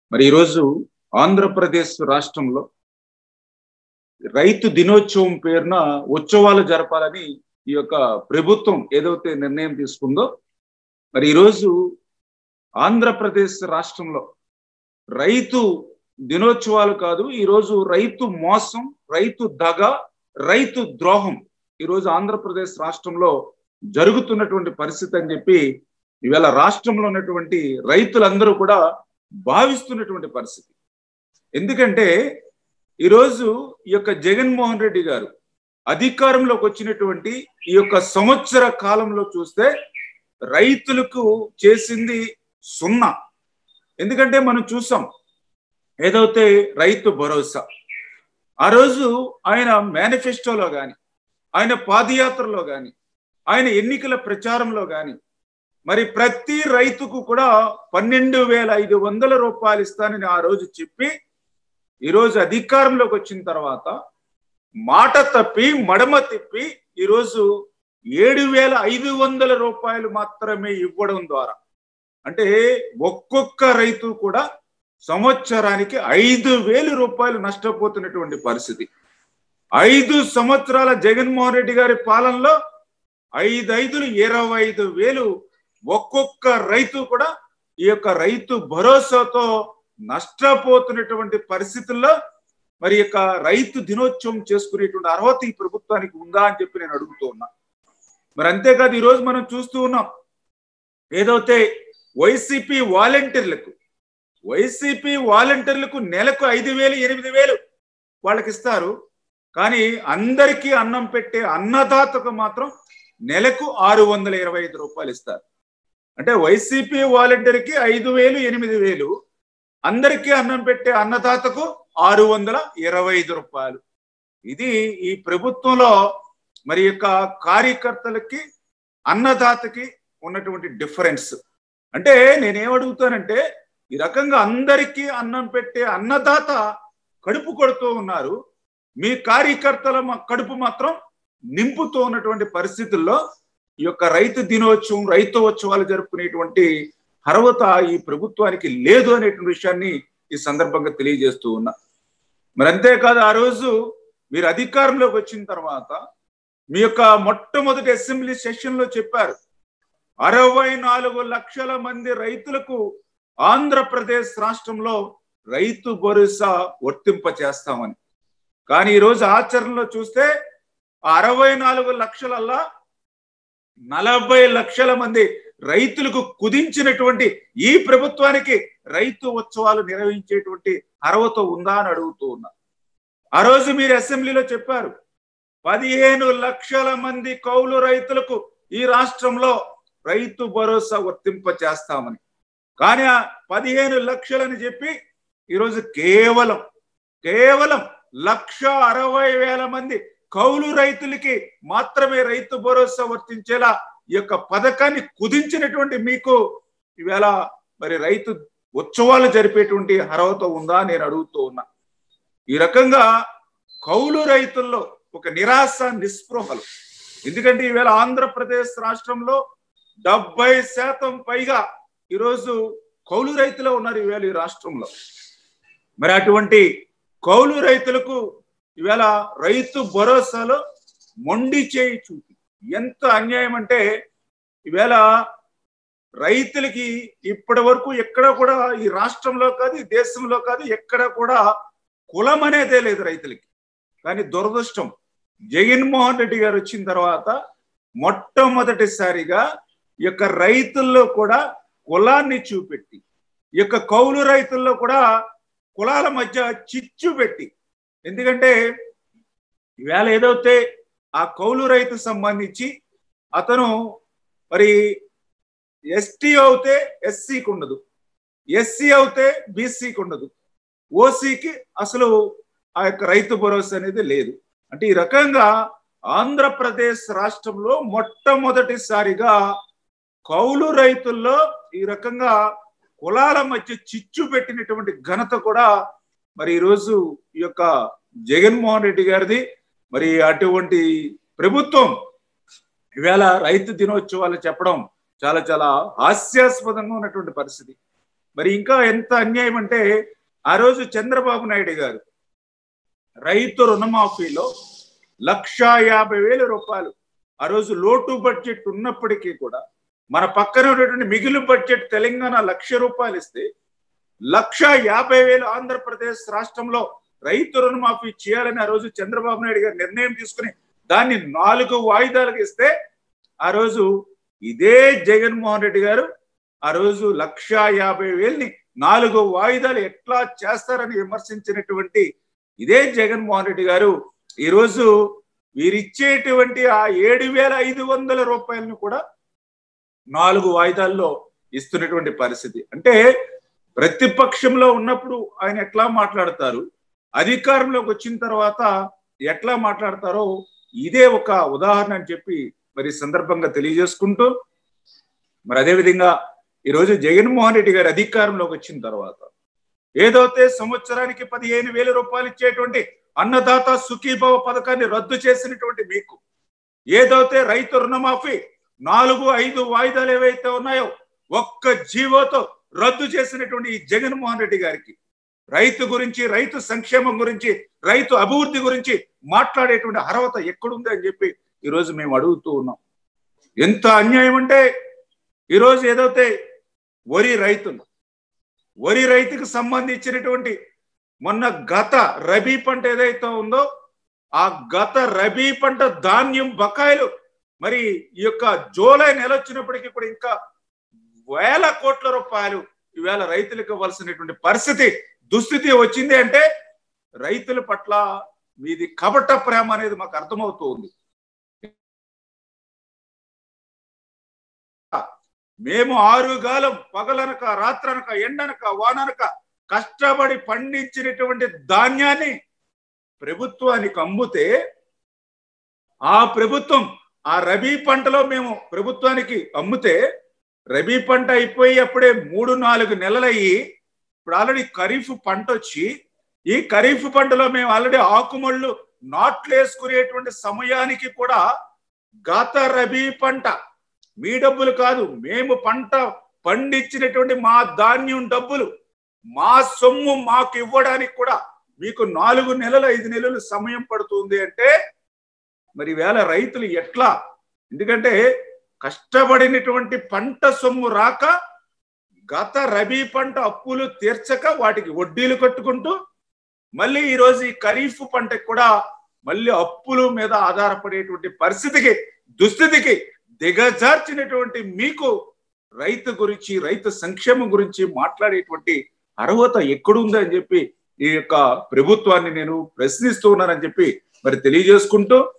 మరి ఈరోజు ఆంధ్రప్రదేశ్ రాష్ట్రంలో రైతు దినోత్సవం పేరున ఉత్సవాలు జరపాలని ఈ యొక్క ప్రభుత్వం ఏదైతే నిర్ణయం తీసుకుందో మరి ఈరోజు ఆంధ్రప్రదేశ్ రాష్ట్రంలో రైతు దినోత్సవాలు కాదు ఈరోజు రైతు మోసం రైతు దగ రైతు ద్రోహం ఈరోజు ఆంధ్రప్రదేశ్ రాష్ట్రంలో జరుగుతున్నటువంటి పరిస్థితి అని చెప్పి ఇవాళ రాష్ట్రంలో ఉన్నటువంటి రైతులందరూ కూడా భావిస్తున్నటువంటి పరిస్థితి ఎందుకంటే ఈరోజు ఈ యొక్క జగన్మోహన్ రెడ్డి గారు అధికారంలోకి వచ్చినటువంటి ఈ యొక్క సంవత్సర కాలంలో చూస్తే రైతులకు చేసింది సున్నా ఎందుకంటే మనం చూసాం ఏదైతే రైతు భరోసా ఆ రోజు ఆయన మేనిఫెస్టోలో కానీ ఆయన పాదయాత్రలో కానీ ఆయన ఎన్నికల ప్రచారంలో కానీ మరి ప్రతి రైతుకు కూడా పన్నెండు వేల ఐదు వందల రూపాయలు ఇస్తానని ఆ రోజు చెప్పి ఈరోజు అధికారంలోకి వచ్చిన తర్వాత మాట తప్పి మడమ తిప్పి ఈరోజు ఏడు వేల ఐదు వందల రూపాయలు మాత్రమే ఇవ్వడం ద్వారా అంటే ఒక్కొక్క రైతు కూడా సంవత్సరానికి ఐదు వేలు రూపాయలు నష్టపోతున్నటువంటి పరిస్థితి ఐదు సంవత్సరాల జగన్మోహన్ రెడ్డి గారి పాలనలో ఐదు ఐదులు ఇరవై ఐదు వేలు ఒక్కొక్క రైతు కూడా ఈ యొక్క రైతు భరోసాతో నష్టపోతున్నటువంటి పరిస్థితుల్లో మరి యొక్క రైతు దినోత్సవం చేసుకునేటువంటి అర్హత ఈ ప్రభుత్వానికి ఉందా అని చెప్పి నేను అడుగుతూ ఉన్నా మరి అంతేకాదు ఈరోజు మనం చూస్తూ ఉన్నాం ఏదైతే వైసీపీ వాలంటీర్లకు వైసీపీ వాలంటీర్లకు నెలకు ఐదు వేలు ఎనిమిది వేలు వాళ్ళకి ఇస్తారు కానీ అందరికీ అన్నం పెట్టే అన్నదాతకు మాత్రం నెలకు ఆరు వందల ఇరవై ఐదు రూపాయలు ఇస్తారు అంటే వైసీపీ వాలంటీర్కి ఐదు వేలు ఎనిమిది వేలు అందరికీ అన్నం పెట్టే అన్నదాతకు ఆరు వందల ఇరవై ఐదు రూపాయలు ఇది ఈ ప్రభుత్వంలో మరి యొక్క కార్యకర్తలకి అన్నదాతకి ఉన్నటువంటి డిఫరెన్స్ అంటే నేనేమడుగుతానంటే ఈ రకంగా అందరికీ అన్నం పెట్టే అన్నదాత కడుపు కొడుతూ ఉన్నారు మీ కార్యకర్తల కడుపు మాత్రం నింపుతూ ఉన్నటువంటి పరిస్థితుల్లో ఈ యొక్క రైతు దినోత్సవం రైతు ఉత్సవాలు జరుపుకునేటువంటి అర్హత ఈ ప్రభుత్వానికి లేదు అనేటువంటి విషయాన్ని ఈ సందర్భంగా తెలియజేస్తూ ఉన్నా మరి అంతేకాదు ఆ రోజు మీరు అధికారంలోకి వచ్చిన తర్వాత మీ యొక్క మొట్టమొదటి అసెంబ్లీ సెషన్ లో చెప్పారు అరవై నాలుగు లక్షల మంది రైతులకు ఆంధ్రప్రదేశ్ రాష్ట్రంలో రైతు భరోసా వర్తింప చేస్తామని కానీ ఈరోజు ఆచరణలో చూస్తే అరవై నాలుగు లక్షలల్లా నలభై లక్షల మంది రైతులకు కుదించినటువంటి ఈ ప్రభుత్వానికి రైతు ఉత్సవాలు నిర్వహించేటువంటి అర్హత ఉందా అని అడుగుతూ ఉన్నా ఆ రోజు మీరు అసెంబ్లీలో చెప్పారు పదిహేను లక్షల మంది కౌలు రైతులకు ఈ రాష్ట్రంలో రైతు భరోసా వర్తింప చేస్తామని కానీ ఆ పదిహేను లక్షలని చెప్పి ఈరోజు కేవలం కేవలం లక్ష అరవై వేల మంది కౌలు రైతులకి మాత్రమే రైతు భరోసా వర్తించేలా ఈ యొక్క పథకాన్ని కుదించినటువంటి మీకు ఈవేళ మరి రైతు ఉత్సవాలు జరిపేటువంటి అర్హత ఉందా నేను అడుగుతూ ఉన్నా ఈ రకంగా కౌలు రైతుల్లో ఒక నిరాశ నిస్పృహలు ఎందుకంటే ఈవేళ ఆంధ్రప్రదేశ్ రాష్ట్రంలో డెబ్బై శాతం పైగా ఈరోజు కౌలు రైతులు ఉన్నారు ఈవేళ ఈ రాష్ట్రంలో మరి అటువంటి కౌలు రైతులకు ఈవేళ రైతు భరోసాలో మొండి చేయి చూపి ఎంత అన్యాయం అంటే ఈవేళ రైతులకి ఇప్పటి వరకు ఎక్కడ కూడా ఈ రాష్ట్రంలో కాదు ఈ దేశంలో కాదు ఎక్కడ కూడా కులం అనేదే లేదు రైతులకి కానీ దురదృష్టం జగన్మోహన్ రెడ్డి గారు వచ్చిన తర్వాత మొట్టమొదటిసారిగా ఈ యొక్క రైతుల్లో కూడా కులాన్ని చూపెట్టి ఈ యొక్క కౌలు రైతుల్లో కూడా కులాల మధ్య చిచ్చు పెట్టి ఎందుకంటే ఈవేళ ఏదైతే ఆ కౌలు రైతు సంబంధించి అతను మరి ఎస్టీ అవుతే ఎస్సీకి ఉండదు ఎస్సీ అవుతే బీసీకి ఉండదు ఓసీకి అసలు ఆ యొక్క రైతు భరోసా అనేది లేదు అంటే ఈ రకంగా ఆంధ్రప్రదేశ్ రాష్ట్రంలో మొట్టమొదటిసారిగా కౌలు రైతుల్లో ఈ రకంగా కులాల మధ్య చిచ్చు పెట్టినటువంటి ఘనత కూడా మరి ఈరోజు ఈ యొక్క జగన్మోహన్ రెడ్డి గారిది మరి అటువంటి ప్రభుత్వం ఈవేళ రైతు దినోత్సవాలు చెప్పడం చాలా చాలా హాస్యాస్పదంగా ఉన్నటువంటి పరిస్థితి మరి ఇంకా ఎంత అన్యాయం అంటే ఆ రోజు చంద్రబాబు నాయుడు గారు రైతు రుణమాఫీలో లక్షా యాభై వేల రూపాయలు ఆ రోజు లోటు బడ్జెట్ ఉన్నప్పటికీ కూడా మన పక్కన ఉన్నటువంటి మిగులు బడ్జెట్ తెలంగాణ లక్ష రూపాయలు ఇస్తే లక్ష యాభై వేలు ఆంధ్రప్రదేశ్ రాష్ట్రంలో రైతు రుణమాఫీ చేయాలని ఆ రోజు చంద్రబాబు నాయుడు గారు నిర్ణయం తీసుకుని దాన్ని నాలుగు వాయిదాలకు ఇస్తే ఆ రోజు ఇదే జగన్మోహన్ రెడ్డి గారు ఆ రోజు లక్ష యాభై వేలని నాలుగు వాయిదాలు ఎట్లా చేస్తారని విమర్శించినటువంటి ఇదే జగన్మోహన్ రెడ్డి గారు ఈరోజు వీరిచ్చేటువంటి ఆ ఏడు వేల ఐదు వందల రూపాయలను కూడా నాలుగు వాయిదాల్లో ఇస్తున్నటువంటి పరిస్థితి అంటే ప్రతిపక్షంలో ఉన్నప్పుడు ఆయన ఎట్లా మాట్లాడతారు అధికారంలోకి వచ్చిన తర్వాత ఎట్లా మాట్లాడతారో ఇదే ఒక ఉదాహరణ అని చెప్పి మరి సందర్భంగా తెలియజేసుకుంటూ మరి అదేవిధంగా ఈరోజు జగన్మోహన్ రెడ్డి గారు అధికారంలోకి వచ్చిన తర్వాత ఏదైతే సంవత్సరానికి పదిహేను వేల రూపాయలు ఇచ్చేటువంటి అన్నదాత సుఖీభవ పథకాన్ని రద్దు చేసినటువంటి మీకు ఏదైతే రైతు రుణమాఫీ నాలుగు ఐదు వాయిదాలు ఏవైతే ఉన్నాయో ఒక్క జీవోతో రద్దు చేసినటువంటి ఈ జగన్మోహన్ రెడ్డి గారికి రైతు గురించి రైతు సంక్షేమం గురించి రైతు అభివృద్ధి గురించి మాట్లాడేటువంటి అర్హత ఎక్కడుంది అని చెప్పి ఈరోజు మేము అడుగుతూ ఉన్నాం ఎంత అన్యాయం అంటే ఈరోజు ఏదైతే వరి రైతులు వరి రైతుకు సంబంధించినటువంటి మొన్న గత రబీ పంట ఏదైతే ఉందో ఆ గత రబీ పంట ధాన్యం బకాయిలు మరి ఈ యొక్క జూలై నెల వచ్చినప్పటికీ కూడా ఇంకా వేల కోట్ల రూపాయలు ఈవేళ రైతులకు ఇవ్వాల్సినటువంటి పరిస్థితి దుస్థితి వచ్చింది అంటే రైతుల పట్ల మీది కపట ప్రేమ అనేది మాకు అర్థమవుతూ ఉంది మేము ఆరుగాలం పగలనక రాత్రనక ఎండనక వాననక కష్టపడి పండించినటువంటి ధాన్యాన్ని ప్రభుత్వానికి అమ్ముతే ఆ ప్రభుత్వం ఆ రబీ పంటలో మేము ప్రభుత్వానికి అమ్ముతే రబీ పంట అయిపోయి అప్పుడే మూడు నాలుగు నెలలయ్యి ఇప్పుడు ఆల్రెడీ ఖరీఫ్ పంట వచ్చి ఈ ఖరీఫ్ పంటలో మేము ఆల్రెడీ ఆకుమళ్ళు నాట్లు వేసుకునేటువంటి సమయానికి కూడా గత రబీ పంట మీ డబ్బులు కాదు మేము పంట పండించినటువంటి మా ధాన్యం డబ్బులు మా సొమ్ము మాకు ఇవ్వడానికి కూడా మీకు నాలుగు నెలలు ఐదు నెలలు సమయం పడుతుంది అంటే మరి వేళ రైతులు ఎట్లా ఎందుకంటే కష్టపడినటువంటి పంట సొమ్ము రాక గత రబీ పంట అప్పులు తీర్చక వాటికి వడ్డీలు కట్టుకుంటూ మళ్ళీ ఈరోజు ఈ ఖరీఫ్ పంటకు కూడా మళ్ళీ అప్పుల మీద ఆధారపడేటువంటి పరిస్థితికి దుస్థితికి దిగజార్చినటువంటి మీకు రైతు గురించి రైతు సంక్షేమం గురించి మాట్లాడేటువంటి అర్హత ఎక్కడుందని చెప్పి ఈ యొక్క ప్రభుత్వాన్ని నేను ప్రశ్నిస్తూ ఉన్నానని చెప్పి మరి తెలియజేసుకుంటూ